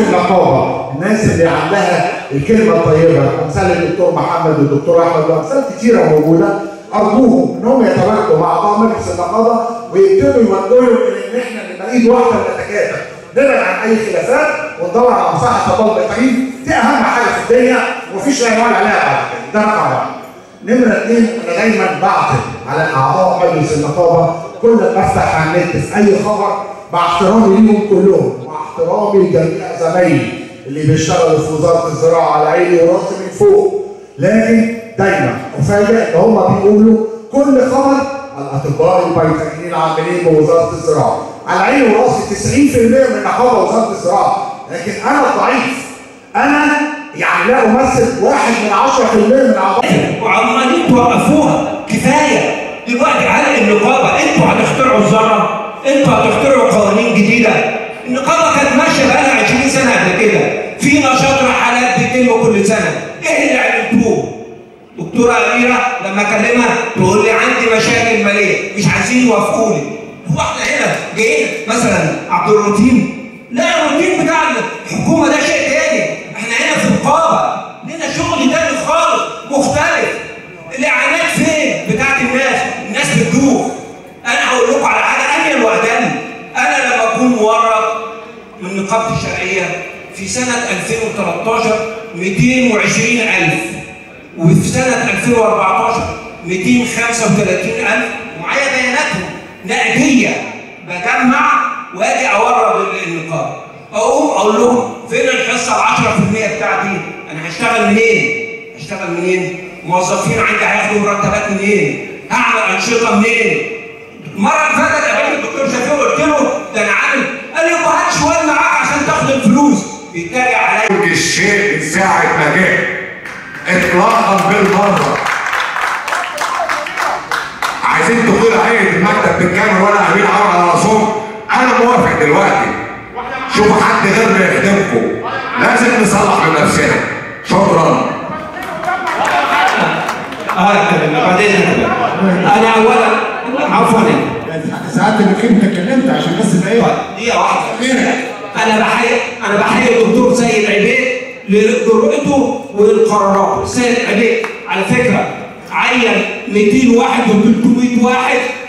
النقابه الناس اللي عندها الكلمه الطيبه امثال الدكتور محمد والدكتور احمد وامثال كثيره موجوده ارجوهم انهم يتواجدوا مع اعضاء مجلس النقابه ويبتدوا يوجهوا ان احنا نبقى ايد واحده ونتكاتف نبعد عن اي خلافات وندور على مصلحه الطلاب الطريق دي اهم حاجه في الدنيا ومفيش لا يعول عليها بعد كده ده رقم واحد نمرة اثنين انا دايما بعتب على اعضاء مجلس النقابه كل ما افتح على النت في اي خبر مع احترامي ليهم كلهم مع احترامي لجميع زمايلي اللي بيشتغلوا في وزاره الزراعه على عيني وراسي من فوق لكن دايما افاجئ ان هم بيقولوا كل خبر الاطباء البيطريين العاملين بوزاره الزراعه على عيني وراسي 90% من نقابه وزاره الزراعه لكن انا ضعيف انا يعني لا امثل واحد من 10% من اعضاء وعمالين توقفوها كفايه دلوقتي على النقابه انتوا هتخترعوا الذره انتوا هتخترعوا قوانين جديده النقابه كانت ماشيه بقالها 20 سنه قبل كده في نشاط رحلات بيتم كل سنه ايه اللي عملتوه؟ دكتوره اميره لما اكلمها تقول لي عندي مشاكل ماليه مش عايزين يوافقوني هو احنا هنا جايين مثلا عبد الروتين لا الروتين بتاع الحكومه ده شيء تاني احنا هنا في نقابه لنا شغل تاني خالص مختلف الاعلانات فين بتاعت الناس الناس بتدوخ انا هقول لكم على حاجه انيل واقدم انا لما اكون مورط من نقابه الشرعيه في سنه 2013 220000 وفي سنه 2014 235000 ومعايا بياناتهم نقديه بجمع واجي اورد النقابه اقوم اقول لهم فين الحصه ال 10% بتاعتي؟ انا هشتغل منين؟ هشتغل منين؟ موظفين عندي هياخدوا مرتبات منين؟ هعمل انشطه منين؟ المره اللي فاتت قابلت الدكتور شفيق قلت له ده انا عامل قال لي ما هات شويه معاك عشان تاخد الفلوس بيتريق عليا الشيء من ساعة ما جه اطلاقا بالمرة عايزين تقول هيئة المكتب بالكامل ولا امين عمر على راسهم انا موافق دلوقتي شوفوا حد غيرنا يخدمكم لازم نصلح من نفسنا شكرا اه بعدين انا اولا عفوا ساعات انك انت اتكلمت عشان بس يبقى ايه دقيقه واحده انا بحيي انا بحيي الدكتور سيد عبيد لجرأته وللقرارات سيد عبيد على فكره عين 200 واحد و300 واحد